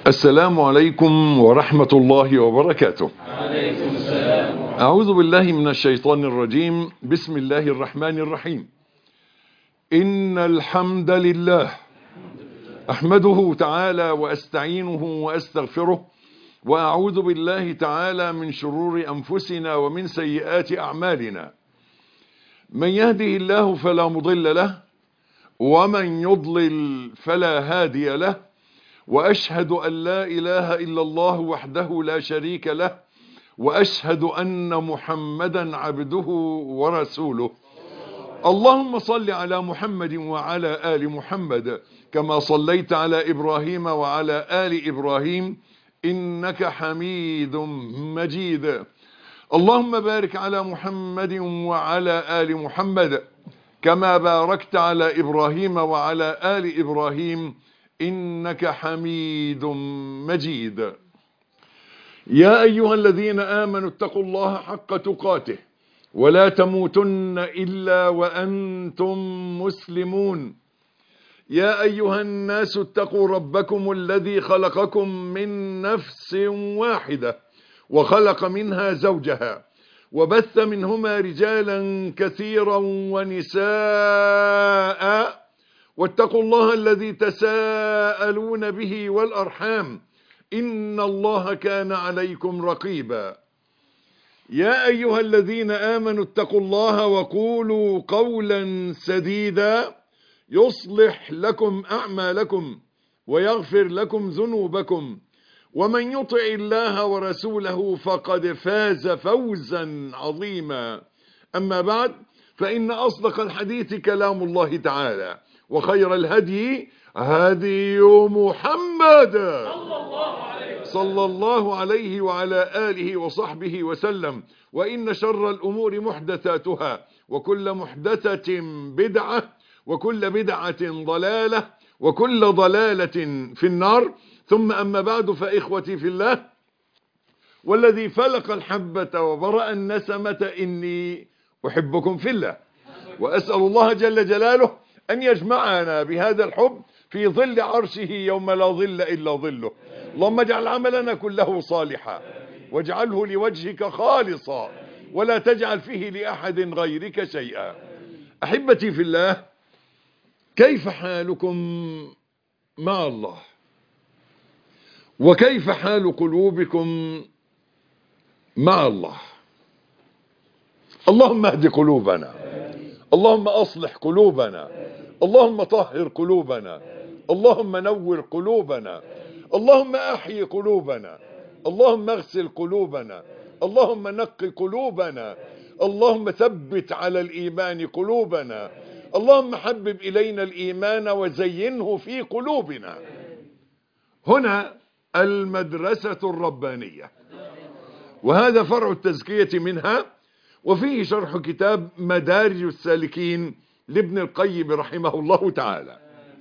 السلام عليكم ورحمة الله وبركاته عليكم السلام أعوذ بالله من الشيطان الرجيم بسم الله الرحمن الرحيم إن الحمد لله أحمده تعالى وأستعينه وأستغفره وأعوذ بالله تعالى من شرور أنفسنا ومن سيئات أعمالنا من يهده الله فلا مضل له ومن يضلل فلا هادي له وأشهد أن لا إله إلا الله وحده لا شريك له وأشهد أن محمدا عبده ورسوله اللهم صل على محمد وعلى آل محمد كما صليت على إبراهيم وعلى آل إبراهيم إنك حميد مجيد اللهم بارك على محمد وعلى آل محمد كما باركت على إبراهيم وعلى آل إبراهيم إنك حميد مجيد يا أيها الذين آمنوا اتقوا الله حق تقاته ولا تموتن إلا وأنتم مسلمون يا أيها الناس اتقوا ربكم الذي خلقكم من نفس واحدة وخلق منها زوجها وبث منهما رجالا كثيرا ونساء واتقوا الله الذي تساءلون به والأرحام إن الله كان عليكم رقيبا يا أيها الذين آمنوا اتقوا الله وقولوا قولا سديدا يصلح لكم أعمالكم ويغفر لكم ذنوبكم ومن يطع الله ورسوله فقد فاز فوزا عظيما أما بعد فإن أصدق الحديث كلام الله تعالى وخير الهدي هدي محمد صلى الله عليه وعلى آله وصحبه وسلم وإن شر الأمور محدثاتها وكل محدثة بدعة وكل بدعة ضلالة وكل ضلالة في النار ثم أما بعد فإخوتي في الله والذي فلق الحبة وبرأ النسمة إني أحبكم في الله وأسأل الله جل جلاله أن يجمعنا بهذا الحب في ظل عرشه يوم لا ظل إلا ظله اللهم اجعل عملنا كله صالحا واجعله لوجهك خالصا ولا تجعل فيه لأحد غيرك شيئا أحبتي في الله كيف حالكم مع الله وكيف حال قلوبكم مع الله اللهم اهد قلوبنا اللهم أصلح قلوبنا اللهم طهر قلوبنا اللهم نور قلوبنا اللهم أحيي قلوبنا اللهم اغسل قلوبنا اللهم نق قلوبنا اللهم ثبت على الإيمان قلوبنا اللهم حبب إلينا الإيمان وزينه في قلوبنا هنا المدرسة الربانية وهذا فرع التزكية منها وفيه شرح كتاب مدارج السالكين لابن القيم رحمه الله تعالى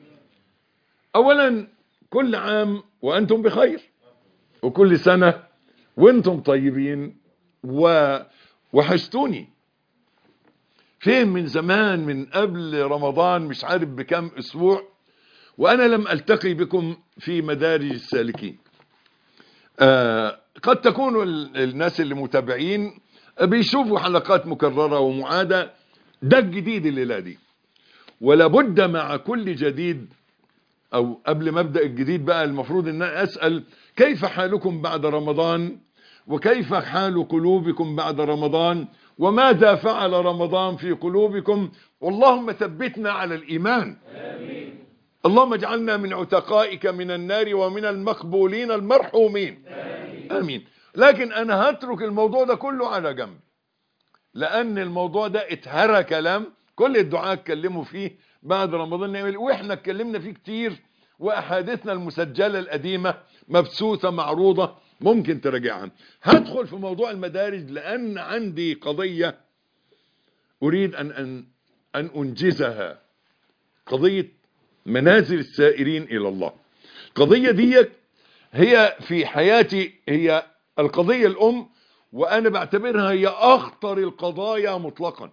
اولا كل عام وانتم بخير وكل سنة وانتم طيبين ووحشتوني فين من زمان من قبل رمضان مش عارف بكم اسبوع وانا لم التقي بكم في مدارج السالكين آه قد تكونوا الناس اللي متابعين بيشوفوا حلقات مكررة ومعادة ده الجديد الليلة دي ولا بد مع كل جديد او قبل ما ابدا الجديد بقى المفروض ان انا اسال كيف حالكم بعد رمضان وكيف حال قلوبكم بعد رمضان وماذا فعل رمضان في قلوبكم واللهم ثبتنا على الايمان آمين. اللهم اجعلنا من عتقائك من النار ومن المقبولين المرحومين آمين. امين لكن انا هترك الموضوع ده كله على جنب لان الموضوع ده اتهرى كلام كل الدعاء اتكلموا فيه بعد رمضان نعمل واحنا اتكلمنا فيه كتير واحاديثنا المسجله القديمه مبثوثه معروضه ممكن تراجعها هدخل في موضوع المدارج لان عندي قضيه اريد ان ان ان انجزها قضيه منازل السائرين الى الله القضيه دي هي في حياتي هي القضيه الام وانا بعتبرها هي اخطر القضايا مطلقا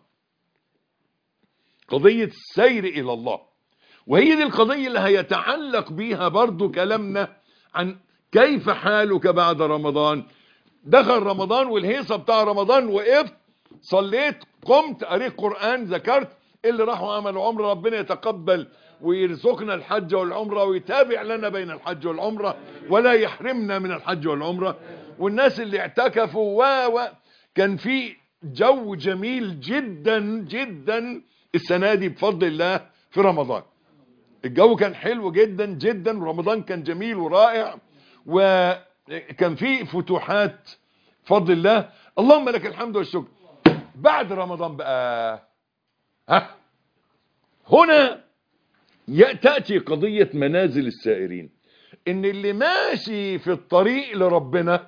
قضية السير إلى الله وهي دي القضية اللي هيتعلق بيها برضو كلامنا عن كيف حالك بعد رمضان دخل رمضان والهيصة بتاع رمضان وقفت صليت قمت قريت قرآن ذكرت اللي راحوا عملوا عمره ربنا يتقبل ويرزقنا الحج والعمرة ويتابع لنا بين الحج والعمرة ولا يحرمنا من الحج والعمرة والناس اللي اعتكفوا و و كان في جو جميل جدا جدا السنة دي بفضل الله في رمضان الجو كان حلو جدا جدا رمضان كان جميل ورائع وكان في فتوحات بفضل الله اللهم لك الحمد والشكر بعد رمضان بقى ها هنا تأتي قضية منازل السائرين ان اللي ماشي في الطريق لربنا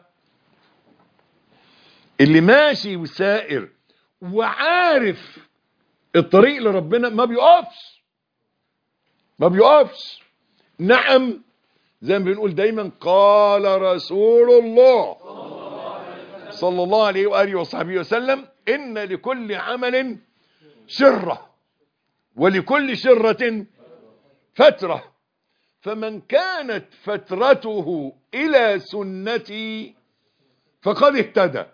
اللي ماشي وسائر وعارف الطريق لربنا ما بيقفش ما بيقفش نعم زي ما بنقول دايما قال رسول الله صلى الله عليه وآله وصحبه وسلم إن لكل عمل شرة ولكل شرة فترة فمن كانت فترته إلى سنتي فقد اهتدى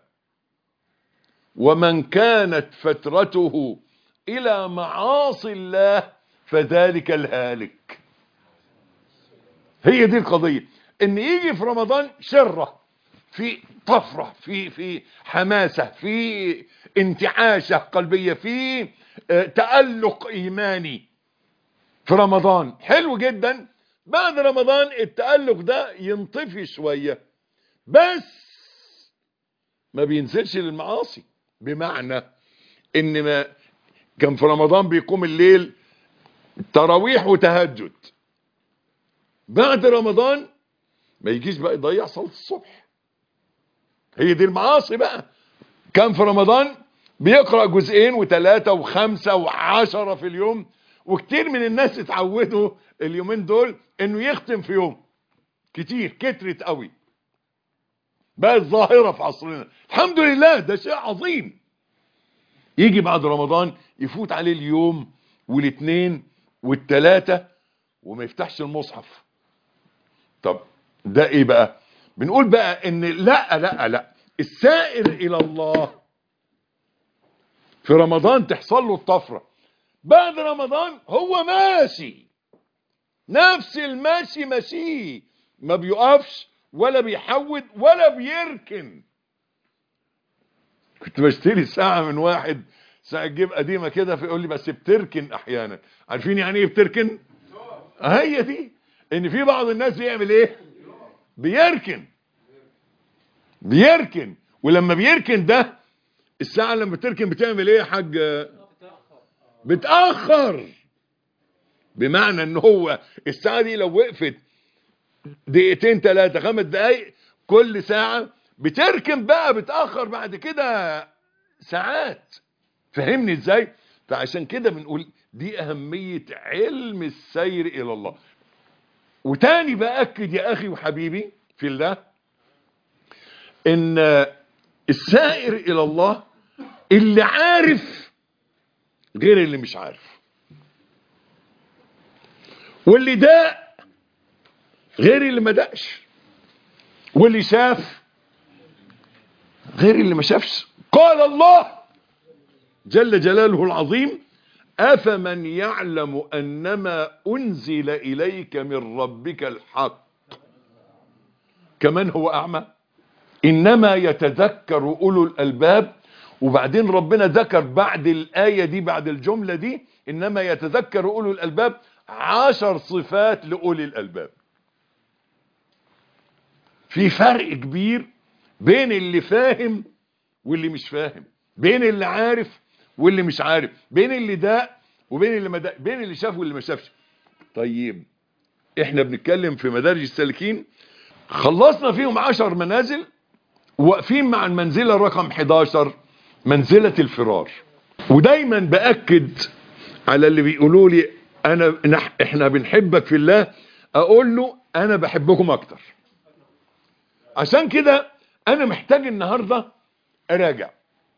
ومن كانت فترته إلى معاصي الله فذلك الهالك هي دي القضية ان يجي في رمضان شرة في طفرة في في حماسة في انتعاشة قلبية في اه تألق إيماني في رمضان حلو جدا بعد رمضان التألق ده ينطفي شوية بس ما بينزلش للمعاصي بمعنى ان ما كان في رمضان بيقوم الليل تراويح وتهجد بعد رمضان ما يجيش بقى يضيع صلاة الصبح هي دي المعاصي بقى كان في رمضان بيقرأ جزئين وثلاثة وخمسة وعشرة في اليوم وكتير من الناس اتعودوا اليومين دول انه يختم في يوم كتير كترت قوي بقت ظاهرة في عصرنا الحمد لله ده شيء عظيم يجي بعد رمضان يفوت عليه اليوم والاثنين والثلاثة وما يفتحش المصحف طب ده ايه بقى بنقول بقى ان لا لا لا السائر الى الله في رمضان تحصل له الطفرة بعد رمضان هو ماشي نفس الماشي ماشي ما بيقفش ولا بيحود ولا بيركن كنت بشتري ساعة من واحد ساعة جيب قديمة كده فيقول لي بس بتركن احيانا عارفين يعني ايه بتركن هي دي ان في بعض الناس بيعمل ايه بيركن بيركن ولما بيركن ده الساعة لما بتركن بتعمل ايه يا حاج بتأخر بمعنى ان هو الساعة دي لو وقفت دقيقتين ثلاثة خمس دقايق كل ساعة بتركن بقى بتأخر بعد كده ساعات فهمني ازاي فعشان كده بنقول دي اهمية علم السير الى الله وتاني بأكد يا اخي وحبيبي في الله ان السائر الى الله اللي عارف غير اللي مش عارف واللي داق غير اللي ما دقش واللي شاف غير اللي ما شافش قال الله جل جلاله العظيم أفمن يعلم أنما أنزل إليك من ربك الحق كمن هو أعمى إنما يتذكر أولو الألباب وبعدين ربنا ذكر بعد الآية دي بعد الجملة دي إنما يتذكر أولو الألباب عشر صفات لأولي الألباب في فرق كبير بين اللي فاهم واللي مش فاهم بين اللي عارف واللي مش عارف بين اللي داق وبين اللي ما داق بين اللي شاف واللي ما شافش طيب احنا بنتكلم في مدارج السالكين خلصنا فيهم عشر منازل واقفين مع المنزلة رقم 11 منزلة الفرار ودايما بأكد على اللي بيقولوا لي انا نح احنا بنحبك في الله اقول له انا بحبكم اكتر عشان كده انا محتاج النهاردة اراجع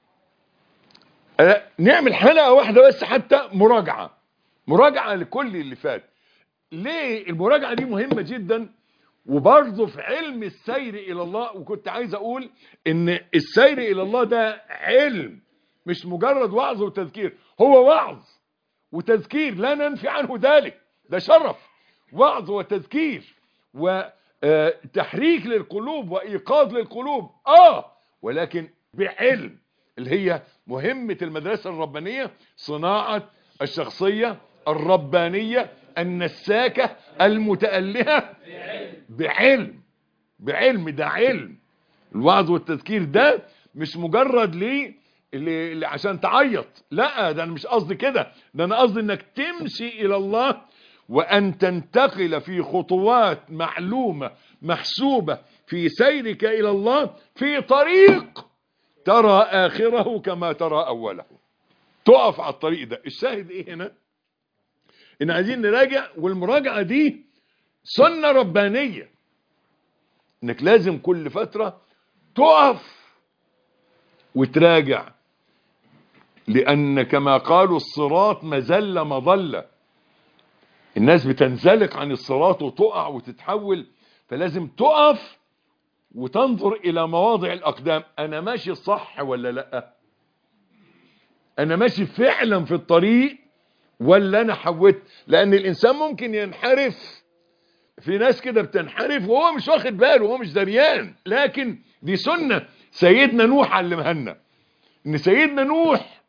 أه نعمل حلقة واحدة بس حتى مراجعة مراجعة لكل اللي فات ليه المراجعة دي مهمة جدا وبرضه في علم السير الى الله وكنت عايز اقول ان السير الى الله ده علم مش مجرد وعظ وتذكير هو وعظ وتذكير لا ننفي عنه ذلك ده شرف وعظ وتذكير وتحريك للقلوب وايقاظ للقلوب اه ولكن بعلم اللي هي مهمة المدرسة الربانية صناعة الشخصية الربانية النساكة المتألهة بعلم بعلم ده علم الوعظ والتذكير ده مش مجرد ليه اللي اللي عشان تعيط لا ده انا مش قصدي كده ده انا قصدي انك تمشي الى الله وان تنتقل في خطوات معلومة محسوبة في سيرك الى الله في طريق ترى اخره كما ترى اوله تقف على الطريق ده الشاهد ايه هنا ان عايزين نراجع والمراجعة دي سنة ربانية انك لازم كل فترة تقف وتراجع لان كما قالوا الصراط مزلة مظلة الناس بتنزلق عن الصراط وتقع وتتحول فلازم تقف وتنظر الى مواضع الاقدام انا ماشي صح ولا لا انا ماشي فعلا في الطريق ولا انا حوت لان الانسان ممكن ينحرف في ناس كده بتنحرف وهو مش واخد باله وهو مش دريان لكن دي سنة سيدنا نوح علمها لنا ان سيدنا نوح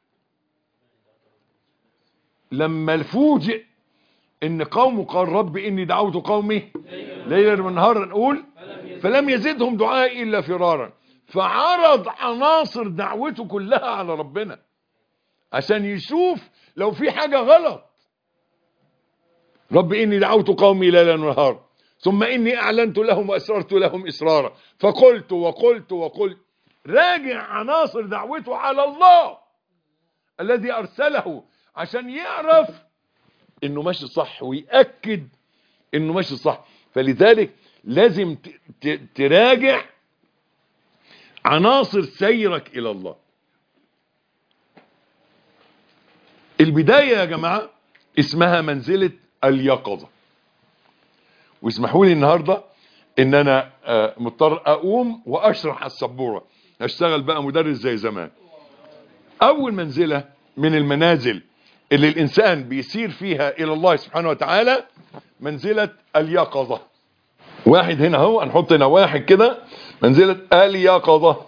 لما الفوجئ ان قومه قال رب اني دعوت قومي ليلا ونهارا نقول فلم يزدهم دعائي الا فرارا فعرض عناصر دعوته كلها على ربنا عشان يشوف لو في حاجة غلط رب إني دعوت قومي ليلا ونهارا ثم إني أعلنت لهم وأسررت لهم إسرارا فقلت وقلت وقلت راجع عناصر دعوته على الله الذي أرسله عشان يعرف إنه ماشي صح ويأكد إنه ماشي صح فلذلك لازم تراجع عناصر سيرك إلى الله البداية يا جماعة اسمها منزلة اليقظة واسمحوا لي النهاردة ان انا مضطر اقوم واشرح السبورة هشتغل بقى مدرس زي زمان اول منزلة من المنازل اللي الانسان بيسير فيها الى الله سبحانه وتعالى منزلة اليقظة واحد هنا اهو هنحط هنا واحد كده منزلة اليقظة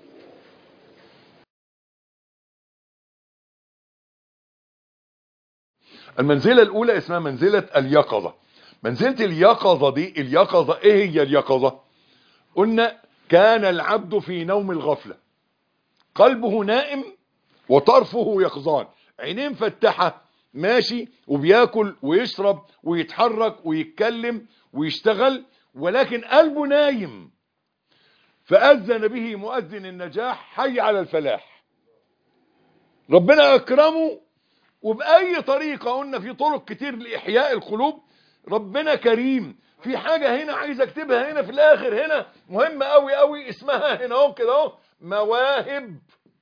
المنزلة الأولى اسمها منزلة اليقظة منزلة اليقظة دي اليقظة ايه هي اليقظة قلنا كان العبد في نوم الغفلة قلبه نائم وطرفه يقظان عينين مفتحة ماشي وبياكل ويشرب ويتحرك ويتكلم ويشتغل ولكن قلبه نايم فأذن به مؤذن النجاح حي على الفلاح ربنا أكرمه وبأي طريقة قلنا في طرق كتير لإحياء القلوب ربنا كريم في حاجة هنا عايز اكتبها هنا في الآخر هنا مهمة قوي قوي اسمها هنا اهو كده اهو مواهب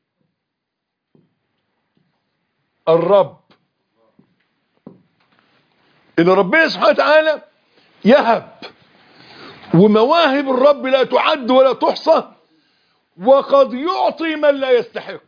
الرب ان ربنا سبحانه وتعالى يهب ومواهب الرب لا تعد ولا تحصى وقد يعطي من لا يستحق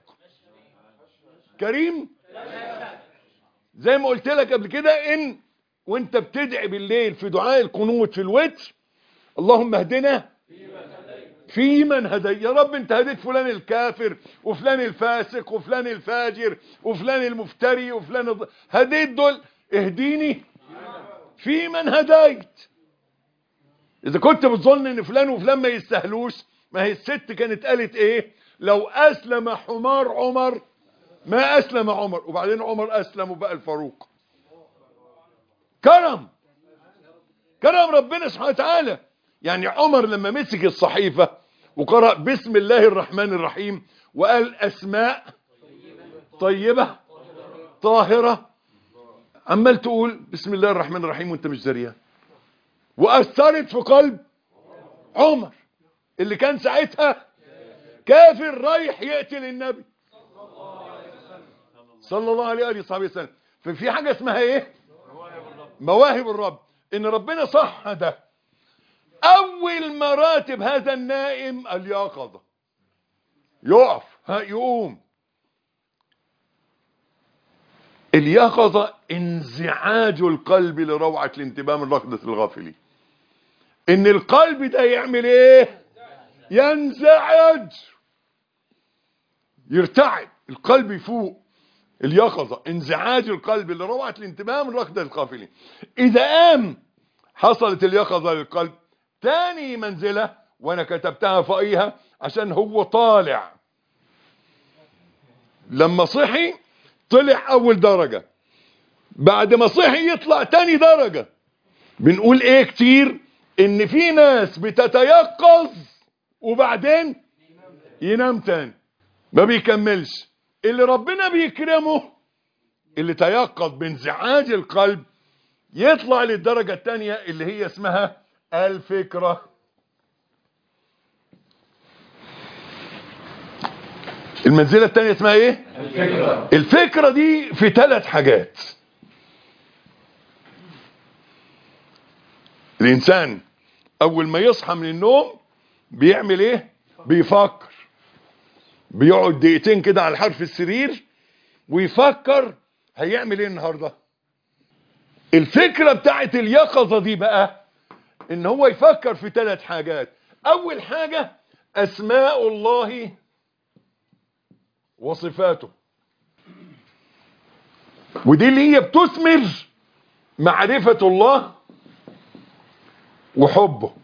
كريم زي ما قلت لك قبل كده ان وانت بتدعي بالليل في دعاء القنوت في الوتر اللهم اهدنا في من هدي يا رب انت هديت فلان الكافر وفلان الفاسق وفلان الفاجر وفلان المفتري وفلان الض... هديت دول اهديني في من هديت اذا كنت بتظن ان فلان وفلان ما يستاهلوش ما هي الست كانت قالت ايه لو اسلم حمار عمر ما اسلم عمر وبعدين عمر اسلم وبقى الفاروق كرم كرم ربنا سبحانه وتعالى يعني عمر لما مسك الصحيفة وقرأ بسم الله الرحمن الرحيم وقال اسماء طيبة طاهرة عمال تقول بسم الله الرحمن الرحيم وانت مش دريان واثرت في قلب عمر اللي كان ساعتها كافر رايح يقتل النبي صلى الله عليه وآله وصحبه وسلم ففي حاجة اسمها ايه مواهب الرب ان ربنا صح ده اول مراتب هذا النائم اليقظة يقف ها يقوم اليقظة انزعاج القلب لروعة الانتباه من ركضة الغافلين ان القلب ده يعمل ايه ينزعج يرتعد القلب يفوق اليقظة انزعاج القلب لروعة الانتباه من ركضة الغافلين اذا قام حصلت اليقظة للقلب تاني منزلة وانا كتبتها فوقيها عشان هو طالع لما صحي طلع اول درجة بعد ما صحي يطلع تاني درجة بنقول ايه كتير ان في ناس بتتيقظ وبعدين ينام تاني ما بيكملش اللي ربنا بيكرمه اللي تيقظ بانزعاج القلب يطلع للدرجة التانية اللي هي اسمها الفكرة المنزلة التانية اسمها ايه الفكرة الفكرة دي في ثلاث حاجات الإنسان أول ما يصحى من النوم بيعمل إيه؟ بيفكر بيقعد دقيقتين كده على حرف السرير ويفكر هيعمل إيه النهاردة الفكرة بتاعت اليقظة دي بقى إن هو يفكر في ثلاث حاجات أول حاجة أسماء الله وصفاته ودي اللي هي بتثمر معرفة الله وحبه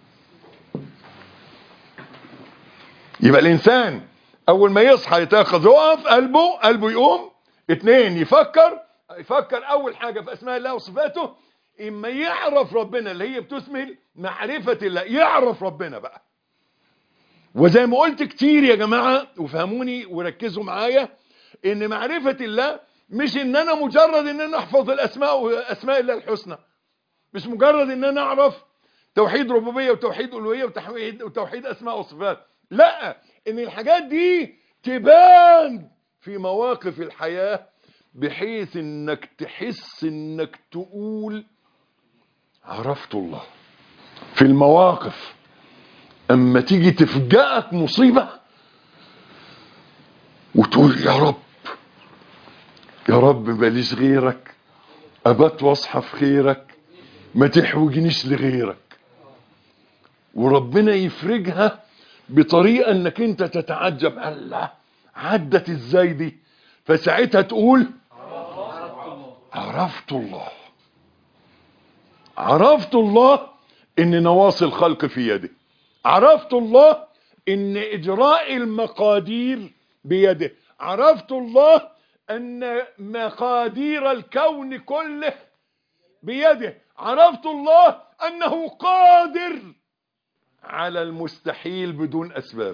يبقى الإنسان أول ما يصحى يتأخذ يقف قلبه قلبه يقوم اتنين يفكر يفكر أول حاجة في أسماء الله وصفاته إما يعرف ربنا اللي هي بتثمر معرفة الله يعرف ربنا بقى وزي ما قلت كتير يا جماعة وفهموني وركزوا معايا ان معرفة الله مش ان انا مجرد ان انا احفظ الاسماء واسماء الله الحسنى مش مجرد ان انا اعرف توحيد ربوبية وتوحيد الوهية وتوحيد, وتوحيد اسماء وصفات لا ان الحاجات دي تبان في مواقف الحياة بحيث انك تحس انك تقول عرفت الله في المواقف اما تيجي تفجأك مصيبة وتقول يا رب يا رب ماليش غيرك ابات واصحى في خيرك ما تحوجنيش لغيرك وربنا يفرجها بطريقة انك انت تتعجب الله عدت ازاي دي فساعتها تقول عرفت الله عرفت الله ان نواصي الخلق في يده عرفت الله ان اجراء المقادير بيده عرفت الله ان مقادير الكون كله بيده عرفت الله انه قادر على المستحيل بدون اسباب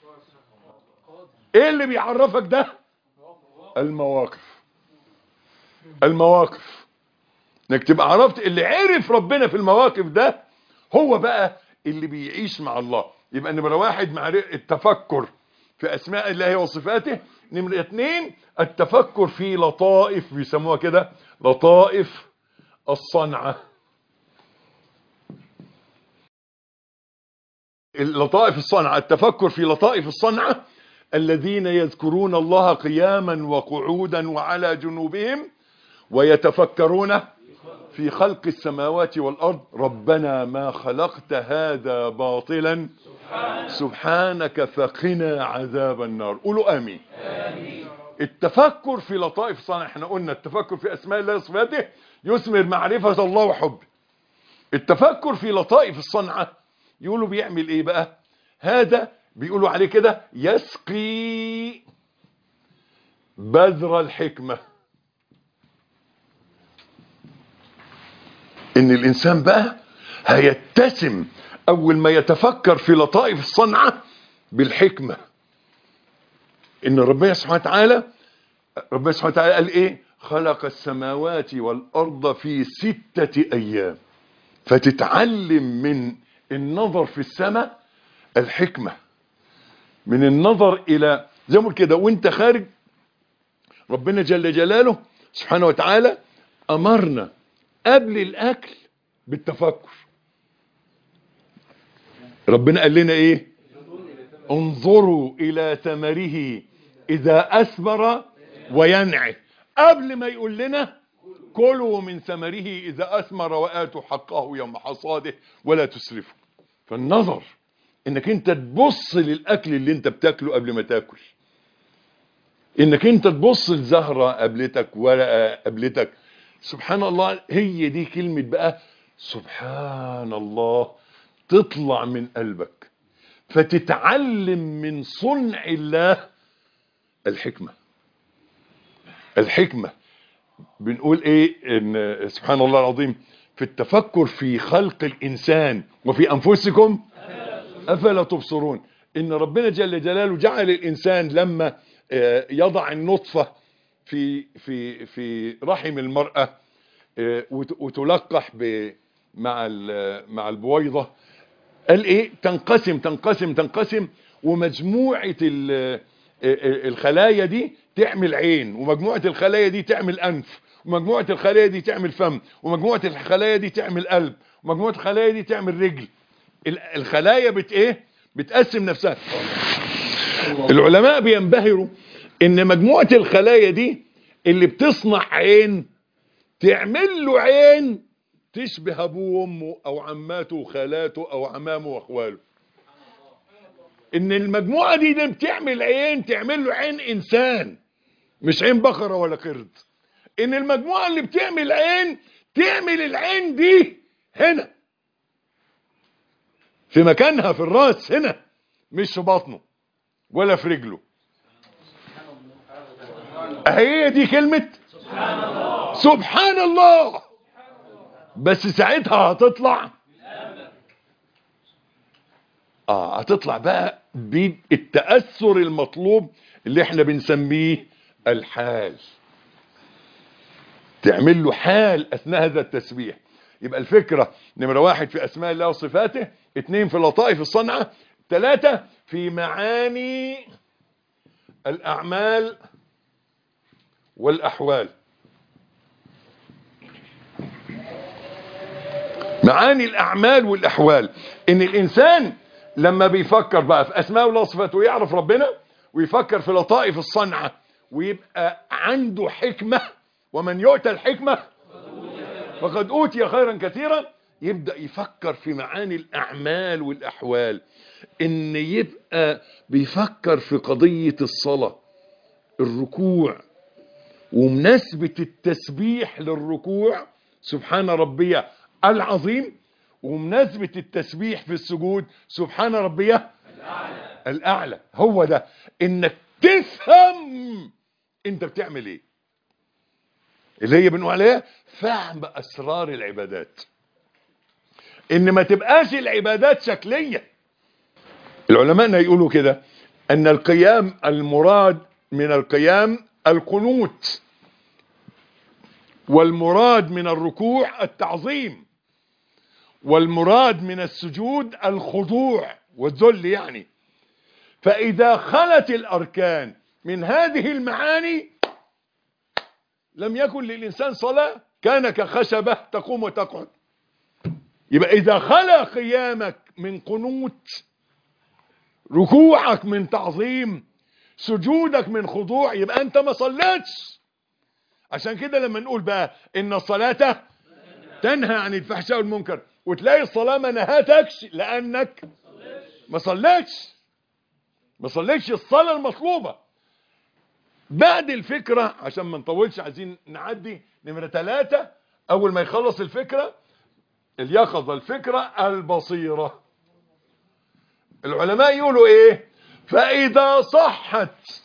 ايه اللي بيعرفك ده المواقف المواقف انك تبقى عرفت اللي عرف ربنا في المواقف ده هو بقى اللي بيعيش مع الله يبقى نمرة واحد مع التفكر في اسماء الله وصفاته نمرة اتنين التفكر في لطائف بيسموها كده لطائف الصنعة اللطائف الصنعة التفكر في لطائف الصنعة الذين يذكرون الله قياما وقعودا وعلى جنوبهم ويتفكرون في خلق السماوات والأرض ربنا ما خلقت هذا باطلا سبحانك فقنا عذاب النار قولوا آمين التفكر في لطائف الصنع احنا قلنا التفكر في أسماء الله وصفاته يثمر معرفة الله وحبه التفكر في لطائف الصنعة يقولوا بيعمل ايه بقى هذا بيقولوا عليه كده يسقي بذر الحكمة ان الانسان بقى هيتسم اول ما يتفكر في لطائف الصنعة بالحكمة ان ربنا سبحانه وتعالى ربنا سبحانه وتعالى قال ايه خلق السماوات والارض في ستة ايام فتتعلم من النظر في السماء الحكمة من النظر الى زي ما كده وانت خارج ربنا جل جلاله سبحانه وتعالى امرنا قبل الاكل بالتفكر ربنا قال لنا ايه انظروا الى ثمره اذا اثمر وينعه قبل ما يقول لنا كلوا من ثمره اذا اثمر واتوا حقه يوم حصاده ولا تسرفوا فالنظر انك انت تبص للاكل اللي انت بتاكله قبل ما تاكل انك انت تبص لزهرة قبلتك ورقة قبلتك سبحان الله هي دي كلمة بقى سبحان الله تطلع من قلبك فتتعلم من صنع الله الحكمة الحكمة بنقول ايه ان سبحان الله العظيم في التفكر في خلق الانسان وفي انفسكم افلا تبصرون ان ربنا جل جلاله جعل الانسان لما آه، يضع النطفة في في في رحم المرأة آه، وت- وتلقح ب مع ال- مع البويضة قال ايه تنقسم تنقسم تنقسم ومجموعة ال- آه، آه، الخلايا دي تعمل عين ومجموعة الخلايا دي تعمل انف ومجموعة الخلايا دي تعمل فم ومجموعة الخلايا دي تعمل قلب ومجموعة الخلايا دي تعمل رجل ال- الخلايا بت ايه بتقسم نفسها العلماء بينبهروا ان مجموعة الخلايا دي اللي بتصنع عين تعمل له عين تشبه ابوه وامه او عماته وخالاته او عمامه واخواله ان المجموعة دي, دي بتعمل عين تعمل له عين انسان مش عين بقرة ولا قرد ان المجموعة اللي بتعمل عين تعمل العين دي هنا في مكانها في الراس هنا مش في بطنه ولا في رجله هي دي كلمة سبحان الله بس ساعتها هتطلع اه هتطلع بقى بالتأثر المطلوب اللي احنا بنسميه الحال تعمل له حال اثناء هذا التسبيح يبقى الفكرة نمرة واحد في اسماء الله وصفاته اثنين في لطائف الصنعة ثلاثة في معاني الاعمال والاحوال معاني الاعمال والاحوال ان الانسان لما بيفكر بقى في اسماء الله وصفاته ويعرف ربنا ويفكر في لطائف الصنعة ويبقى عنده حكمة ومن يؤتى الحكمة فقد اوتي خيرا كثيرا يبدأ يفكر في معاني الاعمال والاحوال ان يبقى بيفكر في قضية الصلاة الركوع ومناسبة التسبيح للركوع سبحان ربي العظيم ومناسبة التسبيح في السجود سبحان ربي الأعلى هو ده إنك تفهم أنت بتعمل إيه اللي هي بنقول عليها فهم أسرار العبادات إن ما تبقاش العبادات شكلية العلماء يقولوا كده أن القيام المراد من القيام القنوت والمراد من الركوع التعظيم والمراد من السجود الخضوع والذل يعني فإذا خلت الأركان من هذه المعاني لم يكن للإنسان صلاة كان كخشبة تقوم وتقعد يبقى إذا خلى قيامك من قنوت ركوعك من تعظيم سجودك من خضوع يبقى أنت ما صليتش عشان كده لما نقول بقى إن الصلاة تنهى عن الفحشاء والمنكر وتلاقي الصلاة ما نهاتكش لأنك ما صليتش ما صليتش الصلاة المطلوبة بعد الفكرة عشان ما نطولش عايزين نعدي نمرة ثلاثة أول ما يخلص الفكرة اليقظة الفكرة البصيرة العلماء يقولوا ايه فإذا صحت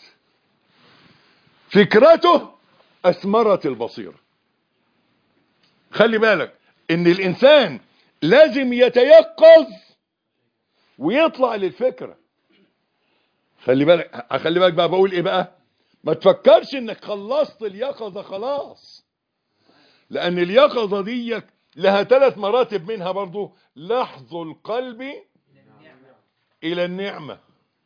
فكرته أثمرت البصيرة خلي بالك ان الانسان لازم يتيقظ ويطلع للفكرة خلي بالك خلي بالك بقى بقول ايه بقى ما تفكرش انك خلصت اليقظة خلاص لان اليقظة دي لها ثلاث مراتب منها برضو لحظ القلب الى النعمة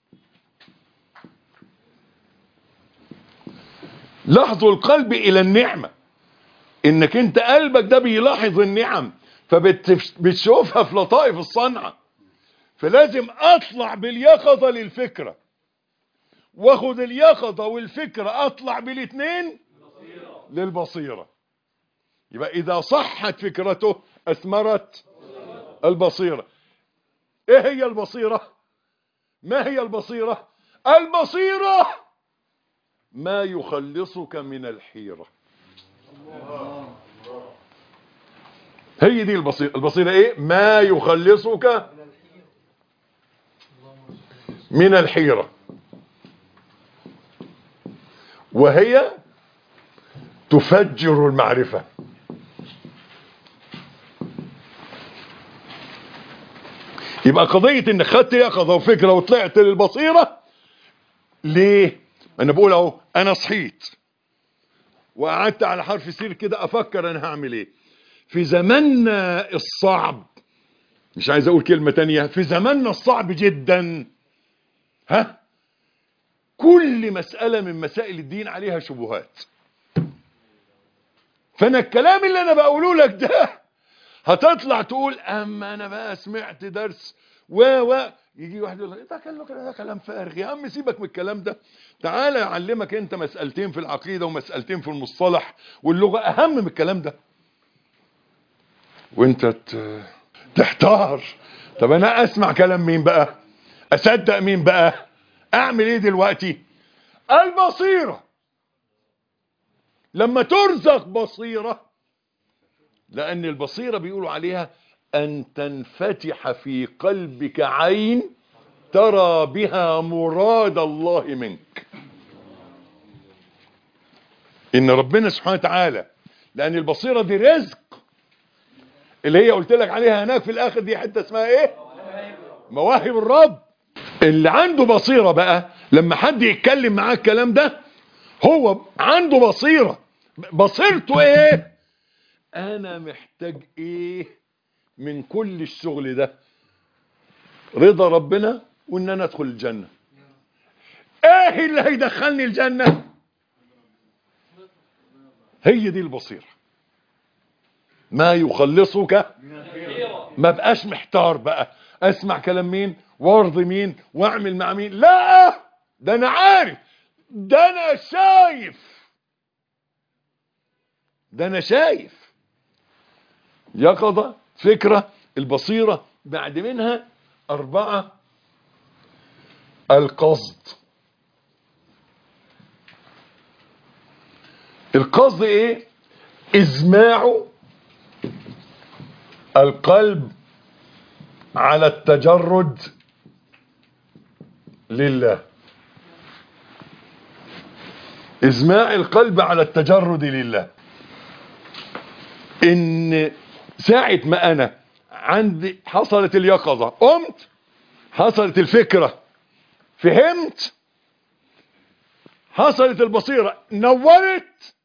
لحظ القلب الى النعمة انك انت قلبك ده بيلاحظ النعم فبتشوفها في لطائف الصنعة فلازم اطلع باليقظة للفكرة واخد اليقظة والفكرة اطلع بالاثنين للبصيرة يبقى اذا صحت فكرته اثمرت البصيرة ايه هي البصيرة ما هي البصيرة البصيرة ما يخلصك من الحيرة هي دي البصيرة البصيرة ايه ما يخلصك من الحيرة وهي تفجر المعرفة يبقى قضية انك خدت يقظة وفكرة وطلعت للبصيرة ليه انا بقول اهو انا صحيت وقعدت على حرف سير كده افكر انا هعمل ايه في زماننا الصعب مش عايز اقول كلمة تانية في زماننا الصعب جدا ها كل مسألة من مسائل الدين عليها شبهات فانا الكلام اللي انا بقوله لك ده هتطلع تقول اما انا بقى سمعت درس و و يجي واحد يقول لك ده كلام ده كلام فارغ يا عم سيبك من الكلام ده تعالى اعلمك انت مسألتين في العقيدة ومسألتين في المصطلح واللغة اهم من الكلام ده وانت ت- تحتار طب انا اسمع كلام مين بقى اصدق مين بقى اعمل ايه دلوقتي البصيرة لما ترزق بصيرة لان البصيرة بيقولوا عليها ان تنفتح في قلبك عين ترى بها مراد الله منك ان ربنا سبحانه وتعالى لان البصيرة دي رزق اللي هي قلت لك عليها هناك في الاخر دي حته اسمها ايه مواهب الرب اللي عنده بصيره بقى لما حد يتكلم معاه الكلام ده هو عنده بصيره بصيرته ايه انا محتاج ايه من كل الشغل ده رضا ربنا وان انا ادخل الجنه ايه اللي هيدخلني الجنه هي دي البصيره ما يخلصك ما بقاش محتار بقى اسمع كلام مين وارضي مين واعمل مع مين لا ده انا عارف ده انا شايف ده انا شايف يقظة فكرة البصيرة بعد منها اربعة القصد القصد ايه ازماع القلب على التجرد لله ازماع القلب على التجرد لله ان ساعة ما انا عندي حصلت اليقظة قمت حصلت الفكرة فهمت حصلت البصيرة نورت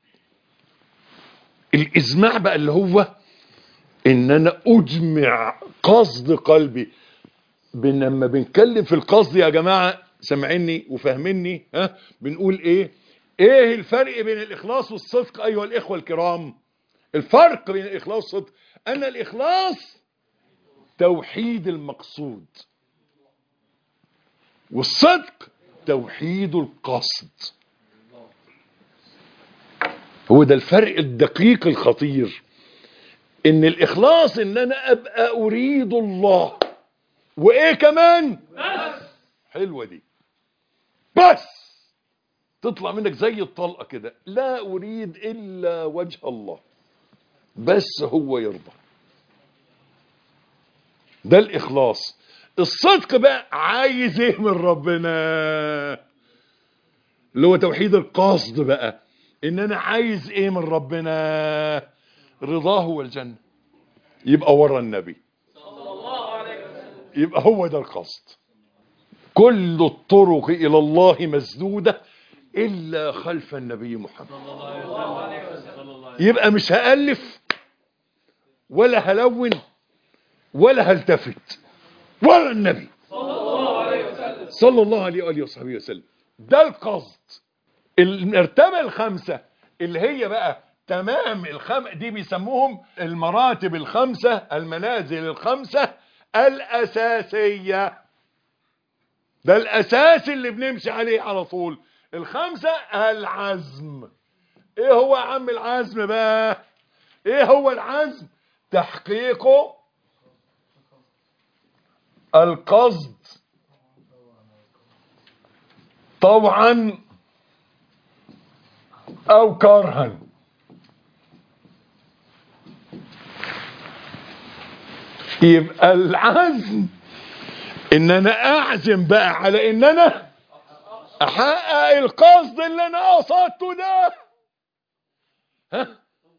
الازماع بقى اللي هو ان انا اجمع قصد قلبي بن- لما بنتكلم في القصد يا جماعة سامعيني وفاهميني ها بنقول ايه ايه الفرق بين الاخلاص والصدق ايها الاخوة الكرام الفرق بين الاخلاص والصدق ان الاخلاص توحيد المقصود والصدق توحيد القصد هو ده الفرق الدقيق الخطير ان الاخلاص ان انا ابقى اريد الله وايه كمان حلوة دي بس تطلع منك زي الطلقة كده لا اريد الا وجه الله بس هو يرضى ده الاخلاص الصدق بقى عايز ايه من ربنا اللي هو توحيد القصد بقى ان انا عايز ايه من ربنا رضاه والجنة يبقى ورا النبي يبقى هو ده القصد كل الطرق الى الله مسدودة الا خلف النبي محمد يبقى مش هألف ولا هلون ولا هلتفت ولا النبي صلى الله عليه وآله وصحبه وسلم ده القصد المرتبة الخامسة اللي هي بقى تمام الخم دي بيسموهم المراتب الخمسة المنازل الخمسة الأساسية ده الأساس اللي بنمشي عليه على طول الخمسة العزم ايه هو يا عم العزم بقى ايه هو العزم تحقيق القصد طوعا او كرها يبقى العزم ان انا اعزم بقى على ان انا احقق القصد اللي انا قصدته ده ها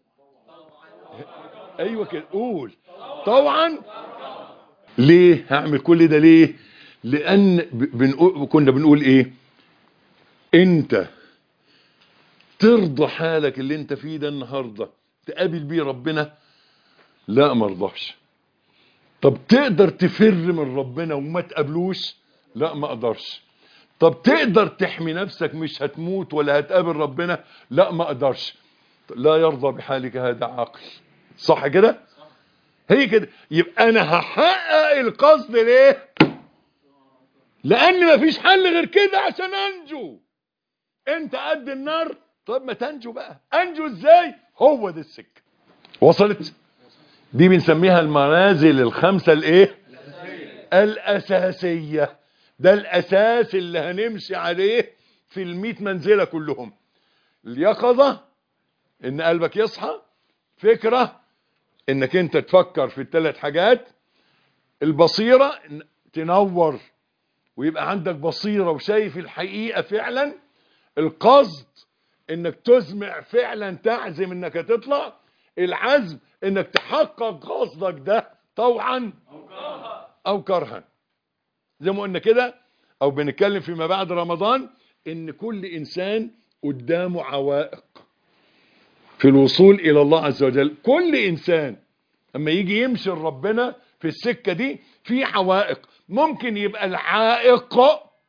ايوه كده قول طبعا ليه هعمل كل ده ليه لان ب- بنقول كنا بنقول ايه انت ترضى حالك اللي انت فيه ده النهارده تقابل بيه ربنا لا مرضاش طب تقدر تفر من ربنا وما تقابلوش لا ما اقدرش طب تقدر تحمي نفسك مش هتموت ولا هتقابل ربنا لا ما اقدرش لا يرضى بحالك هذا عاقل صح كده هي كده يبقى انا هحقق القصد ليه لان مفيش حل غير كده عشان انجو انت قد النار طب ما تنجو بقى انجو ازاي هو ده السكه وصلت دي بنسميها المنازل الخمسه الايه الاساسيه ده الاساس اللي هنمشي عليه في الميت منزله كلهم اليقظه ان قلبك يصحى فكره انك انت تفكر في الثلاث حاجات البصيره إن تنور ويبقى عندك بصيره وشايف الحقيقه فعلا القصد انك تزمع فعلا تعزم انك تطلع العزم انك تحقق قصدك ده طوعا او كرها زي ما قلنا كده او بنتكلم فيما بعد رمضان ان كل انسان قدامه عوائق في الوصول الى الله عز وجل كل انسان اما يجي يمشي لربنا في السكة دي في عوائق ممكن يبقى العائق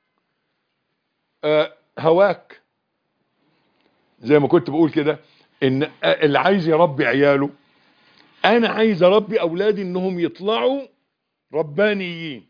آه، هواك زي ما كنت بقول كده ان آه، اللي عايز يربي عياله انا عايز اربي اولادي انهم يطلعوا ربانيين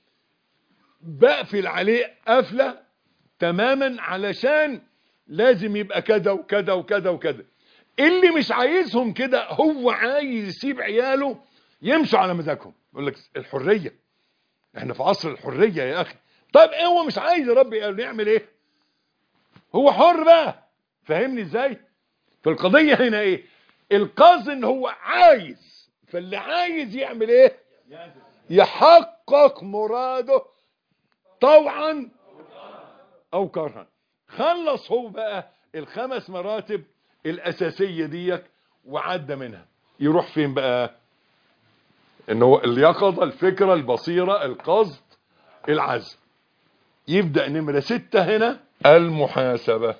بقفل عليه قفله تماما علشان لازم يبقى كذا وكذا وكذا وكذا اللي مش عايزهم كده هو عايز يسيب عياله يمشوا على مزاجهم يقول لك الحريه احنا في عصر الحريه يا اخي طيب إيه هو مش عايز يربي عياله يعمل ايه هو حر بقى فاهمني ازاي فالقضيه هنا ايه القصد ان هو عايز فاللي عايز يعمل ايه يحقق مراده طوعا او كرها خلص هو بقى الخمس مراتب الاساسيه ديك وعدى منها يروح فين بقى ان هو اليقظه الفكره البصيره القصد العزم يبدا نمره ستة هنا المحاسبه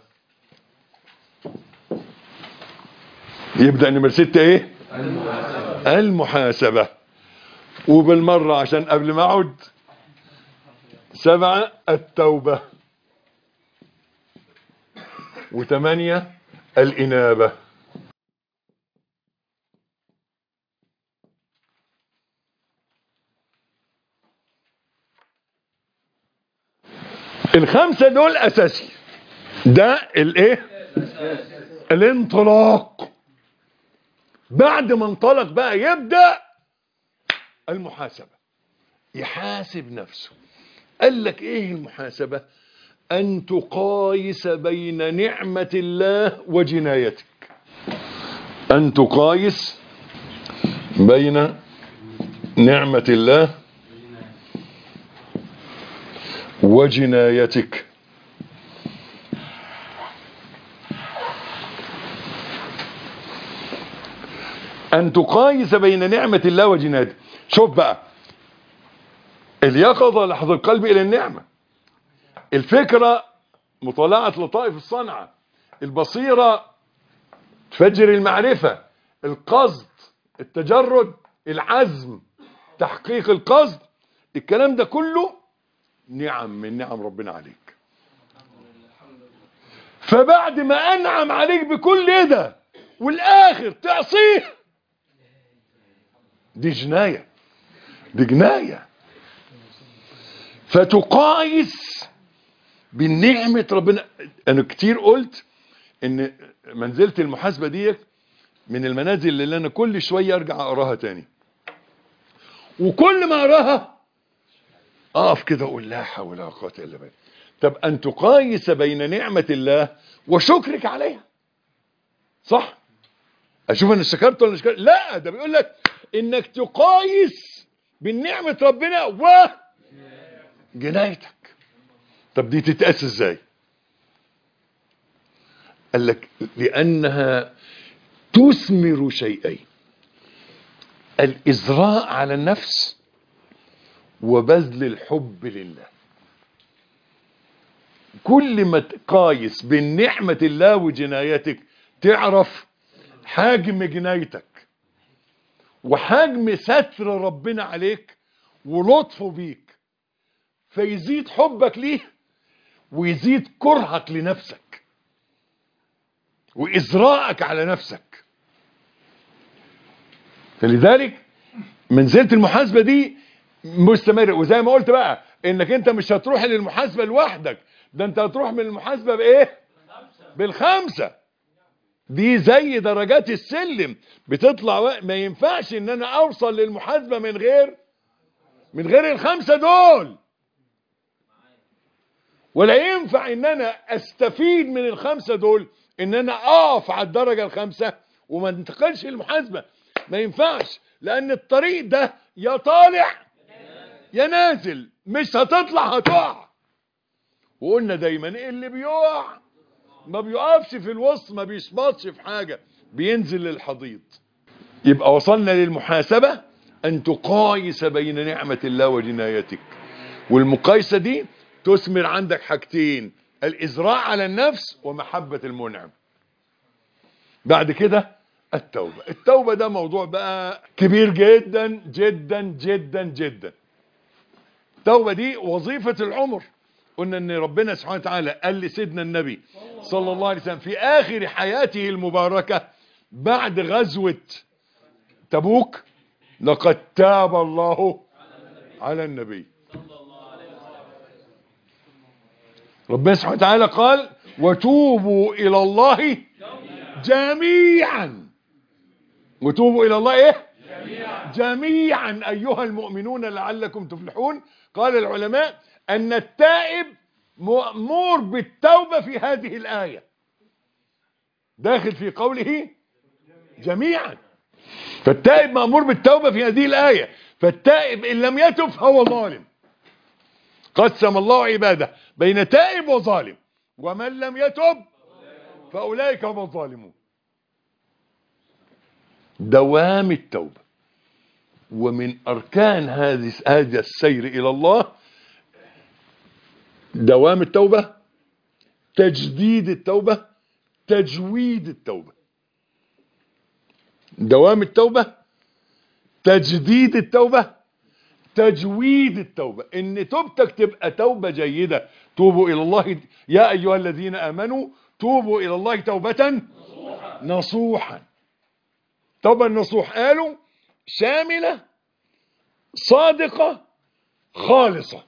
يبدا نمره ستة ايه المحاسبه وبالمره عشان قبل ما اقعد سبعة التوبة وثمانية الإنابة الخمسة دول أساسي ده الايه الانطلاق بعد ما انطلق بقى يبدأ المحاسبة يحاسب نفسه قال لك ايه المحاسبة ان تقايس بين نعمة الله وجنايتك ان تقايس بين نعمة الله وجنايتك ان تقايس بين نعمة الله وجنايتك شوف بقى اليقظة لحظ القلب إلى النعمة الفكرة مطالعة لطائف الصنعة البصيرة تفجر المعرفة القصد التجرد العزم تحقيق القصد الكلام ده كله نعم من نعم ربنا عليك فبعد ما أنعم عليك بكل ده والآخر تعصيه دي جناية دي جناية فتقايس بنعمة ربنا انا كتير قلت ان منزلة المحاسبة دي من المنازل اللي انا كل شوية ارجع اقراها تاني وكل ما اقراها اقف كده اقول لا حول ولا قوة الا بالله طب ان تقايس بين نعمة الله وشكرك عليها صح اشوف انا شكرت ولا شكرت لا ده بيقول لك انك تقايس بالنعمة ربنا و جنايتك طب دي تتقاس ازاي قال لك لانها تثمر شيئين الازراء على النفس وبذل الحب لله كل ما تقايس بين نعمة الله وجنايتك تعرف حجم جنايتك وحجم ستر ربنا عليك ولطفه بيك فيزيد حبك ليه ويزيد كرهك لنفسك وإزراءك على نفسك فلذلك منزلة المحاسبة دي مستمرة وزي ما قلت بقى انك انت مش هتروح للمحاسبة لوحدك ده انت هتروح من المحاسبة بايه بالخمسة دي زي درجات السلم بتطلع و... ما ينفعش ان انا اوصل للمحاسبة من غير من غير الخمسة دول ولا ينفع ان انا استفيد من الخمسة دول ان انا اقف على الدرجة الخامسة وما انتقلش للمحاسبة ما ينفعش لان الطريق ده يا طالع يا نازل مش هتطلع هتقع وقلنا دايما اللي بيقع ما بيقفش في الوسط ما بيشبطش في حاجة بينزل للحضيض يبقى وصلنا للمحاسبة ان تقايس بين نعمة الله وجنايتك والمقايسة دي تثمر عندك حاجتين الإزراء على النفس ومحبة المنعم بعد كده التوبة التوبة ده موضوع بقى كبير جدا جدا جدا جدا التوبة دي وظيفة العمر قلنا ان ربنا سبحانه وتعالى قال لسيدنا النبي صلى الله عليه وسلم في آخر حياته المباركة بعد غزوة تبوك لقد تاب الله على النبي ربنا سبحانه وتعالى قال وتوبوا إلى الله جميعا وتوبوا إلى الله إيه جميعا, جميعا أيها المؤمنون لعلكم تفلحون قال العلماء أن التائب مأمور بالتوبة في هذه الآية داخل في قوله جميعا فالتائب مأمور بالتوبة في هذه الآية فالتائب إن لم يتب فهو ظالم قسم الله عباده بين تائب وظالم ومن لم يتب فأولئك هم الظالمون دوام التوبة ومن أركان هذه هذا السير إلى الله دوام التوبة تجديد التوبة تجويد التوبة دوام التوبة تجديد التوبة تجويد التوبة ان توبتك تبقى توبة جيدة توبوا الى الله يا ايها الذين امنوا توبوا الى الله توبة نصوحا توبة النصوح قالوا شاملة صادقة خالصة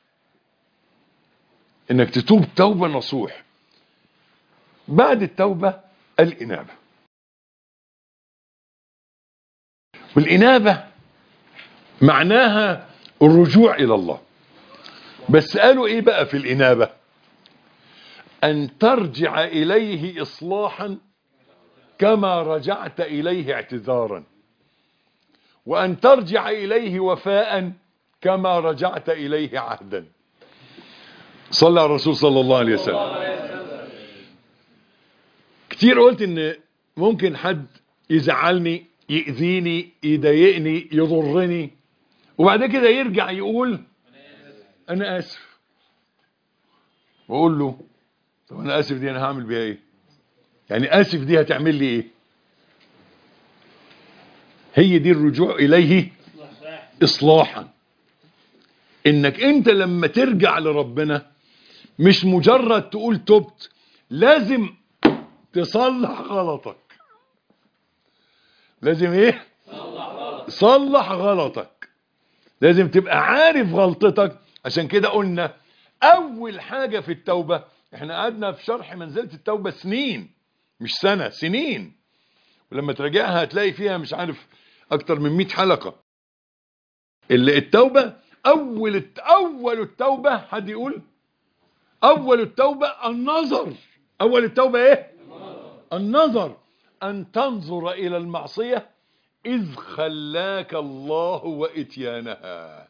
انك تتوب توبة نصوح بعد التوبة الانابة والانابة معناها الرجوع الى الله بس قالوا ايه بقى في الانابة ان ترجع اليه اصلاحا كما رجعت اليه اعتذارا وان ترجع اليه وفاء كما رجعت اليه عهدا صلى على الرسول صلى الله عليه وسلم كتير قلت ان ممكن حد يزعلني يأذيني يضايقني يضرني وبعد كده يرجع يقول انا اسف واقول له طب انا اسف دي انا هعمل بيها ايه يعني اسف دي هتعمل لي ايه هي دي الرجوع اليه اصلاحا انك انت لما ترجع لربنا مش مجرد تقول تبت لازم تصلح غلطك لازم ايه صلح غلطك لازم تبقى عارف غلطتك عشان كده قلنا اول حاجة في التوبة احنا قعدنا في شرح منزلة التوبة سنين مش سنة سنين ولما تراجعها هتلاقي فيها مش عارف اكتر من 100 حلقة اللي التوبة اول الت- اول التوبة حد يقول اول التوبة النظر اول التوبة ايه النظر ان تنظر الى المعصية اذ خلاك الله واتيانها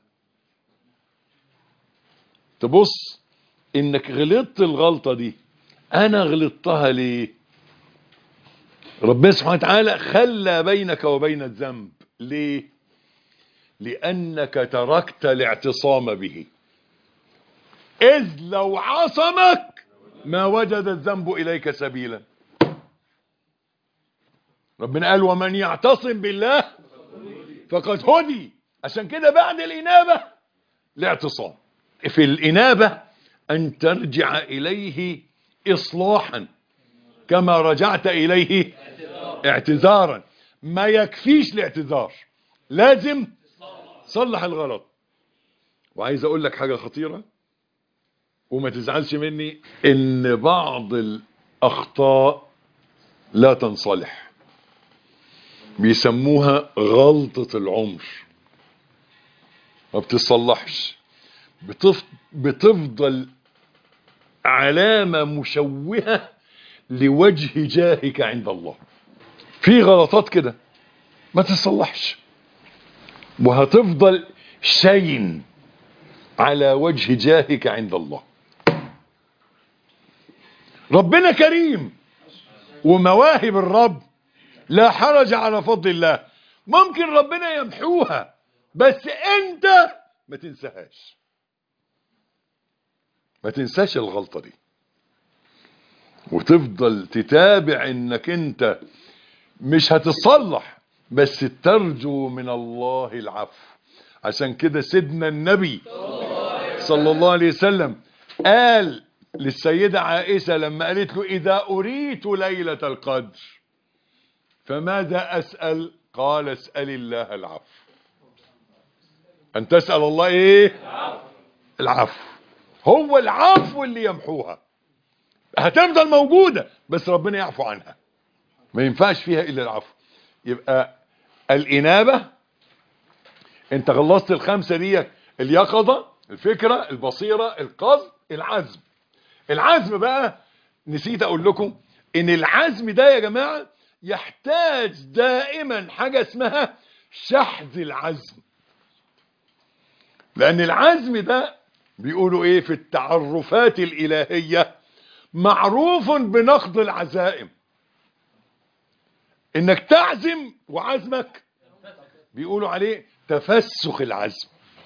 تبص انك غلطت الغلطة دي انا غلطتها ليه ربنا سبحانه وتعالى خلى بينك وبين الذنب ليه لانك تركت الاعتصام به اذ لو عصمك ما وجد الذنب اليك سبيلا ربنا قال ومن يعتصم بالله فقد هدي عشان كده بعد الانابه الاعتصام في الانابه ان ترجع اليه اصلاحا كما رجعت اليه اعتذارا ما يكفيش الاعتذار لازم صلح الغلط وعايز اقول لك حاجه خطيره وما تزعلش مني ان بعض الاخطاء لا تنصلح بيسموها غلطة العمر ما بتصلحش بتف... بتفضل علامة مشوهة لوجه جاهك عند الله في غلطات كده ما تصلحش وهتفضل شين على وجه جاهك عند الله ربنا كريم ومواهب الرب لا حرج على فضل الله ممكن ربنا يمحوها بس انت ما تنساهاش ما تنساش الغلطة دي وتفضل تتابع انك انت مش هتصلح بس ترجو من الله العفو عشان كده سيدنا النبي صلى الله عليه وسلم قال للسيدة عائشة لما قالت له إذا أريت ليلة القدر فماذا أسأل قال اسأل الله العفو أن تسأل الله إيه العفو هو العفو اللي يمحوها هتفضل موجودة بس ربنا يعفو عنها ما ينفعش فيها إلا العفو يبقى الإنابة انت خلصت الخمسة دي اليقظة الفكرة البصيرة القصد العزم العزم بقى نسيت اقول لكم ان العزم ده يا جماعة يحتاج دائما حاجة اسمها شحذ العزم لان العزم ده بيقولوا ايه في التعرفات الالهية معروف بنقض العزائم انك تعزم وعزمك بيقولوا عليه تفسخ العزم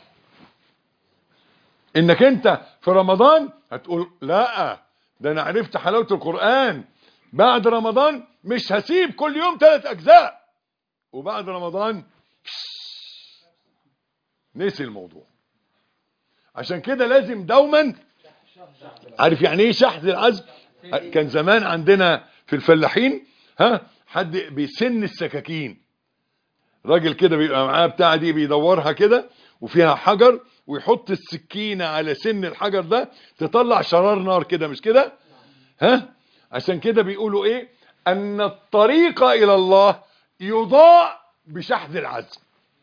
انك انت في رمضان هتقول لا ده انا عرفت حلاوة القرآن بعد رمضان مش هسيب كل يوم ثلاث اجزاء وبعد رمضان نسي الموضوع عشان كده لازم دوما عارف يعني ايه شحذ العزم كان زمان عندنا في الفلاحين ها حد بيسن السكاكين راجل كده بيبقى معاه بتاع دي بيدورها كده وفيها حجر ويحط السكينة على سن الحجر ده تطلع شرار نار كده مش كده ها عشان كده بيقولوا ايه ان الطريق الى الله يضاء بشحذ العزم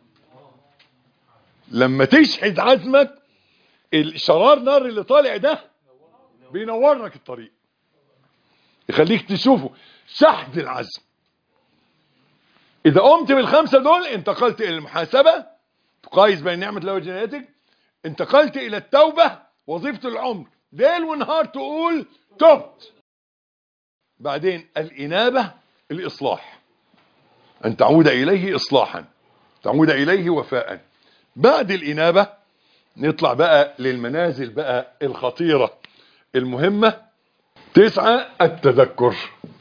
لما تشحذ عزمك الشرار نار اللي طالع ده بينور لك الطريق يخليك تشوفه شحذ العزم اذا قمت بالخمسة دول انتقلت الى المحاسبة تقايس بين نعمة الله وجنايتك انتقلت الى التوبة وظيفة العمر ليل ونهار تقول تبت بعدين الانابة الاصلاح ان تعود اليه اصلاحا تعود اليه وفاء بعد الانابة نطلع بقى للمنازل بقى الخطيرة المهمة تسعة التذكر